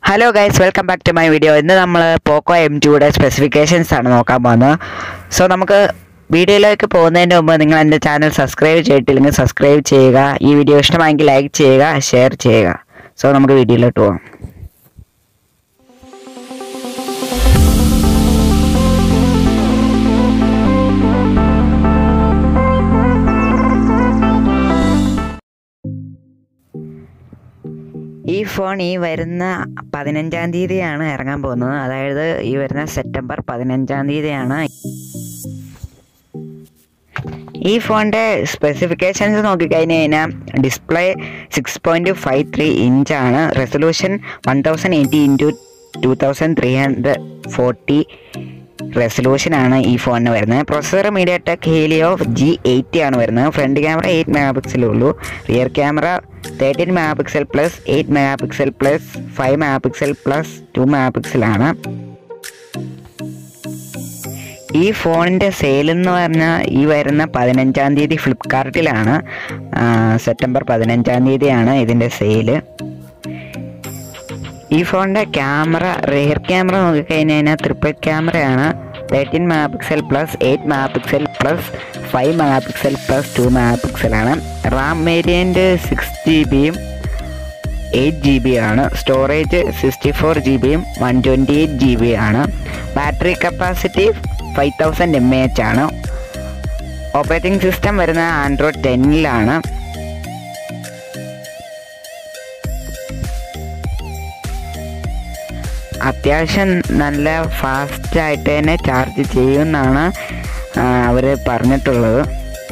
hello guys welcome back to my video ഇന്ന് നമ്മൾ പോക്കോ M ടുയുടെ സ്പെസിഫിക്കേഷൻസ് ആണ് നോക്കാൻ പോകുന്നത് സോ നമുക്ക് വീഡിയോയിലേക്ക് പോകുന്നതിന് മുമ്പ് നിങ്ങൾ എൻ്റെ ചാനൽ സബ്സ്ക്രൈബ് ചെയ്തിട്ടില്ലെങ്കിൽ സബ്സ്ക്രൈബ് ചെയ്യുക ഈ വീഡിയോ ഇഷ്ടമായെങ്കിൽ ലൈക്ക് ചെയ്യുക ഷെയർ ചെയ്യുക സോ നമുക്ക് വീഡിയോയിലോട്ട് പോകാം ഈ ഫോൺ ഈ വരുന്ന പതിനഞ്ചാം തീയതിയാണ് ഇറങ്ങാൻ പോകുന്നത് അതായത് ഈ വരുന്ന സെപ്റ്റംബർ പതിനഞ്ചാം തീയതിയാണ് ഈ ഫോണിൻ്റെ സ്പെസിഫിക്കേഷൻസ് നോക്കിക്കഴിഞ്ഞ് കഴിഞ്ഞാൽ display six point five three ഇഞ്ചാണ് resolution one thousand eighty into two thousand three hundred forty റെസൊല്യൂഷനാണ് ഈ ഫോണിന് വരുന്നത് processor MediaTek Helio G eighty ആണ് വരുന്നത് ഫ്രണ്ട് ക്യാമറ എയ്റ്റ് മെഗാ പിക്സലേ ഉള്ളൂ rear camera thirteen megapixel plus eight megapixel plus five megapixel plus two mega പിക്സലാണ് ഈ ഫോണിൻ്റെ സെയിൽ എന്ന് പറഞ്ഞാൽ ഈ വരുന്ന പതിനഞ്ചാം തീയതി ഫ്ലിപ്കാർട്ടിലാണ് ആ, സെപ്റ്റംബർ പതിനഞ്ചാം തീയതിയാണ് ഇതിൻ്റെ സെയില് ഈ ഫോണിൻ്റെ ക്യാമറ റിയർ ക്യാമറ നോക്കിക്കഴിഞ്ഞ് കഴിഞ്ഞാൽ ട്രിപ്പിൾ ക്യാമറയാണ് thirteen megapixel plus eight megapixel plus five megapixel plus two mega പിക്സലാണ് റാം വേരിയൻറ്റ് സിക്സ് ജി ബിയും എയ്റ്റ് ജി ബി ആണ് സ്റ്റോറേജ് സിക്സ്റ്റി ഫോർ ജി ബിയും one twenty eight G B ആണ് battery capacity five thousand M A H ആണ് operating system വരുന്ന Android ടെന്നിലാണ് അത്യാവശ്യം നല്ല ഫാസ്റ്റ് ആയിട്ട് തന്നെ ചാർജ് ചെയ്യുമെന്നാണ് അവർ പറഞ്ഞിട്ടുള്ളത്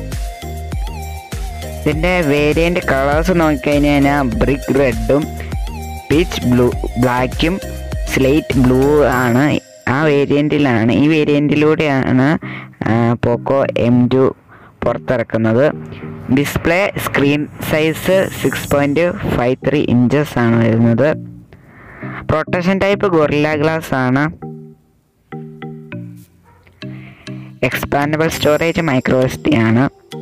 ഇതിൻ്റെ വേരിയൻ്റ് കളേഴ്സ് നോക്കിക്കഴിഞ്ഞ് കഴിഞ്ഞാൽ ബ്രിക്ക് റെഡും പീച്ച് ബ്ലൂ ബ്ലാക്കും സ്ലേറ്റ് ബ്ലൂ ആണ് ആ വേരിയൻറ്റിലാണ് ഈ വേരിയൻറ്റിലൂടെയാണ് പോക്കോ എം ടു പുറത്തിറക്കുന്നത് display screen size six point five three inches ആണ് വരുന്നത് പ്രൊട്ടക്ഷൻ ടൈപ്പ് ഗൊറില്ല ഗ്ലാസ് ആണ് expandable storage micro S D ആണ്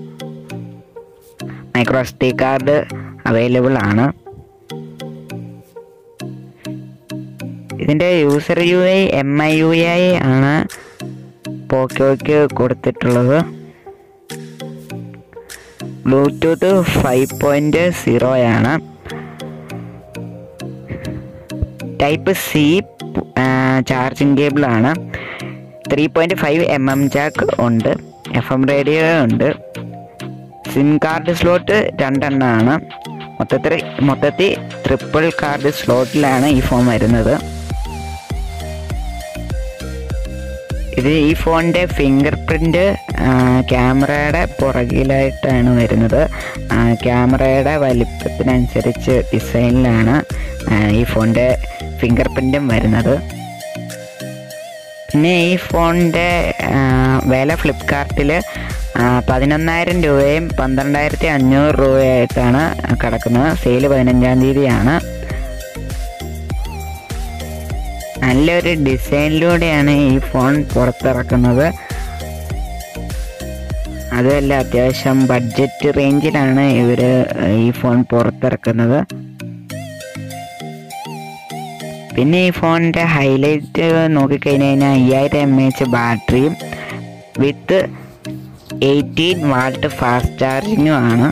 micro S D card available ആണ് ഇതിൻ്റെ user U I M I U I ആണ് പോക്കോയ്ക്ക് കൊടുത്തിട്ടുള്ളത് ബ്ലൂടൂത്ത് ഫൈവ് പോയിൻറ്റ് സീറോയാണ് ടൈപ്പ് സി ചാർജിങ് കേബിളാണ് three point five M M Jack ഉണ്ട് എഫ് എം റേഡിയോ ഉണ്ട് സിം കാർഡ് സ്ലോട്ട് രണ്ടെണ്ണമാണ് മൊത്തത്തിൽ മൊത്തത്തിൽ ട്രിപ്പിൾ കാർഡ് സ്ലോട്ടിലാണ് ഈ ഫോൺ വരുന്നത് ഇത് ഈ ഫോണിൻ്റെ ഫിംഗർ പ്രിൻ്റ് ക്യാമറയുടെ പുറകിലായിട്ടാണ് വരുന്നത് ആ, ക്യാമറയുടെ വലിപ്പത്തിനനുസരിച്ച് ഡിസൈനിലാണ് ആ, ഈ ഫോണിൻ്റെ ഫിംഗർ പ്രിൻറ്റും വരുന്നത് പിന്നെ ഈ ഫോണിൻ്റെ വില ഫ്ലിപ്കാർട്ടിൽ പതിനൊന്നായിരം രൂപയും പന്ത്രണ്ടായിരത്തി അഞ്ഞൂറ് രൂപയായിട്ടാണ് കിടക്കുന്നത് സെയിൽ പതിനഞ്ചാം തീയതിയാണ് നല്ലൊരു ഡിസൈനിലൂടെയാണ് ഈ ഫോൺ പുറത്തിറക്കുന്നത് അതുമല്ല അത്യാവശ്യം ബഡ്ജറ്റ് റേഞ്ചിലാണ് ഇവർ ഈ ഫോൺ പുറത്തിറക്കുന്നത് പിന്നെ ഈ ഫോണിൻ്റെ ഹൈലൈറ്റ് നോക്കിക്കഴിഞ്ഞ് കഴിഞ്ഞാൽ അയ്യായിരം എം എച്ച് ബാറ്ററിയും വിത്ത് എയ്റ്റീൻ വാൾട്ട് ഫാസ്റ്റ് ചാർജിങ്ങും ആണ്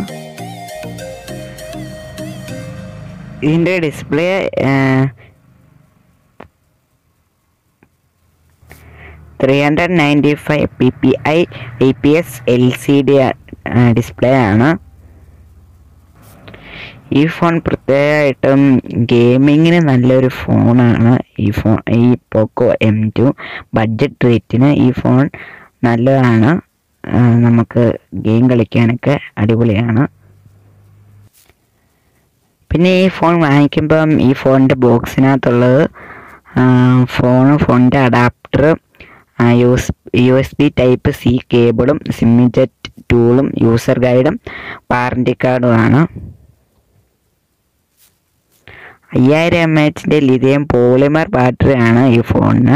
ഇതിൻ്റെ display three hundred ninety five P P I I P S L C D display ആണ് ഈ ഫോൺ പ്രത്യേകമായിട്ടും ഗെയിമിങ്ങിന് നല്ലൊരു ഫോണാണ് ഈ ഫോൺ ഈ പോക്കോ എം ടു ബഡ്ജറ്റ് റേറ്റിന് ഈ ഫോൺ നല്ലതാണ് ആ, നമുക്ക് ഗെയിം കളിക്കാനൊക്കെ അടിപൊളിയാണ് പിന്നെ ഈ ഫോൺ വാങ്ങിക്കുമ്പം ഈ ഫോണിൻ്റെ ബോക്സിനകത്തുള്ളത് ഫോൺ ഫോണിൻ്റെ adapter U S U S B type C കേബിളും സിമ്മിജറ്റ് ടൂളും യൂസർ ഗൈഡും വാറണ്ടി കാർഡുമാണ് അയ്യായിരം എം എച്ചിൻ്റെ ലിഥിയം പോളിമർ ബാറ്ററിയാണ് ഈ ഫോണിന്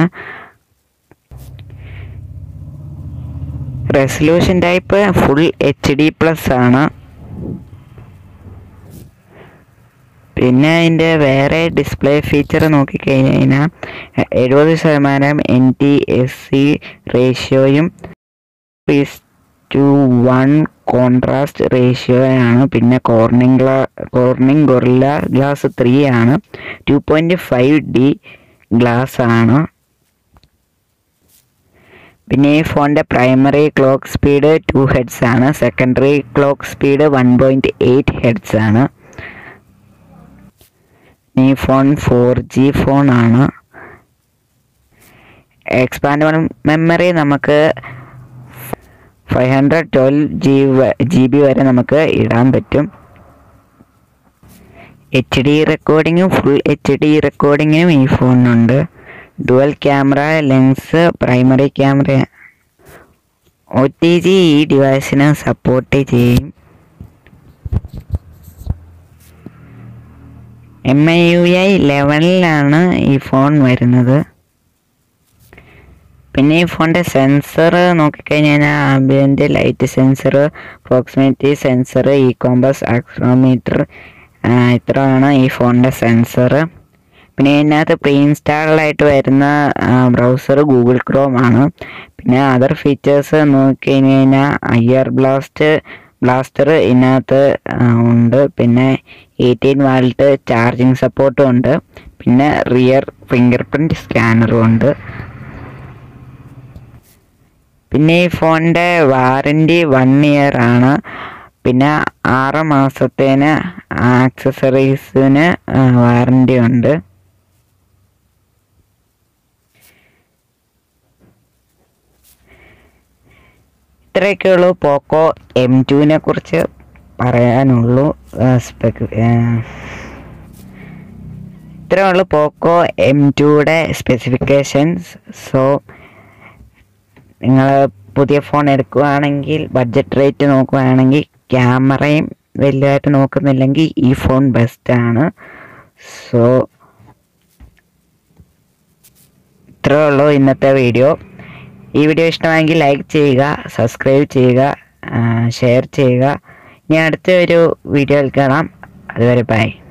resolution type full H D plus ആണ് പിന്നെ അതിൻ്റെ വേറെ ഡിസ്പ്ലേ ഫീച്ചർ നോക്കിക്കഴിഞ്ഞ് കഴിഞ്ഞാൽ എഴുപത് ശതമാനം എൻ ടി എസ് സി റേഷ്യോയും ടു വൺ കോൺട്രാസ്റ്റ് റേഷ്യോയാണ് പിന്നെ കോർണിംഗ് ഗ്ലാ കോർണിംഗ് ഗൊറില്ല ഗ്ലാസ് ത്രീ ആണ് two point five D glass ആണ് പിന്നെ ഈ ഫോണിൻ്റെ primary clock speed two hertz ആണ് secondary clock speed one point eight hertz ആണ് ഈ ഫോൺ ഫോർ ജി ഫോൺ ആണ് എക്സ്പാൻഡബിൾ മെമ്മറി നമുക്ക് five hundred twelve G G B വരെ നമുക്ക് ഇടാൻ പറ്റും എച്ച് ഡി റെക്കോർഡിങ്ങും ഫുൾ എച്ച് ഡി റെക്കോർഡിങ്ങിനും ഈ ഫോണിനുണ്ട് dual camera lens primary camera O T G ഈ ഡിവൈസിന് സപ്പോർട്ട് ചെയ്യും എം ഐ യു ഐ ലെവനിലാണ് ഈ ഫോൺ വരുന്നത് പിന്നെ ഈ ഫോണിൻ്റെ സെൻസർ നോക്കിക്കഴിഞ്ഞാൽ ambient light sensor proximity sensor E compass accelerometer ഇത്രയാണ് ഈ ഫോണിൻ്റെ സെൻസർ പിന്നെ ഇതിനകത്ത് പ്രീ ഇൻസ്റ്റാൾഡായിട്ട് വരുന്ന ബ്രൗസർ ഗൂഗിൾ ക്രോം ആണ് പിന്നെ അതർ ഫീച്ചേഴ്സ് നോക്കിക്കഴിഞ്ഞ് കഴിഞ്ഞാൽ അയ്യർ ബ്ലാസ്റ്റ് ബ്ലാസ്റ്റർ ഇതിനകത്ത് ഉണ്ട് പിന്നെ എയ്റ്റീൻ വാൾട്ട് ചാർജിങ് സപ്പോർട്ടും ഉണ്ട് പിന്നെ റിയർ ഫിംഗർ പ്രിൻറ്റ് സ്കാനറും ഉണ്ട് പിന്നെ ഈ ഫോണിൻ്റെ വാറൻറ്റി വൺ ഇയർ ആണ് പിന്നെ ആറ് മാസത്തേന് ആക്സസറീസിന് വാറൻറ്റി ഉണ്ട് ഇത്രയൊക്കെയുള്ളൂ പോക്കോ എം ടുവിനെ കുറിച്ച് പറയാനുള്ളൂ സ്പെക് ഇത്രയേ ഉള്ളൂ പോക്കോ എം ടുയുടെ സ്പെസിഫിക്കേഷൻസ് സോ നിങ്ങൾ പുതിയ ഫോൺ എടുക്കുകയാണെങ്കിൽ ബഡ്ജറ്റ് റേറ്റ് നോക്കുകയാണെങ്കിൽ ക്യാമറയും വലുതായിട്ട് നോക്കുന്നില്ലെങ്കിൽ ഈ ഫോൺ ബെസ്റ്റാണ് സോ ഇത്രയേ ഉള്ളൂ ഇന്നത്തെ വീഡിയോ ഈ വീഡിയോ ഇഷ്ടമായെങ്കിൽ ലൈക്ക് ചെയ്യുക സബ്സ്ക്രൈബ് ചെയ്യുക ഷെയർ ചെയ്യുക ഇനി അടുത്ത ഒരു വീഡിയോയിൽ കാണാം അതുവരെ ബൈ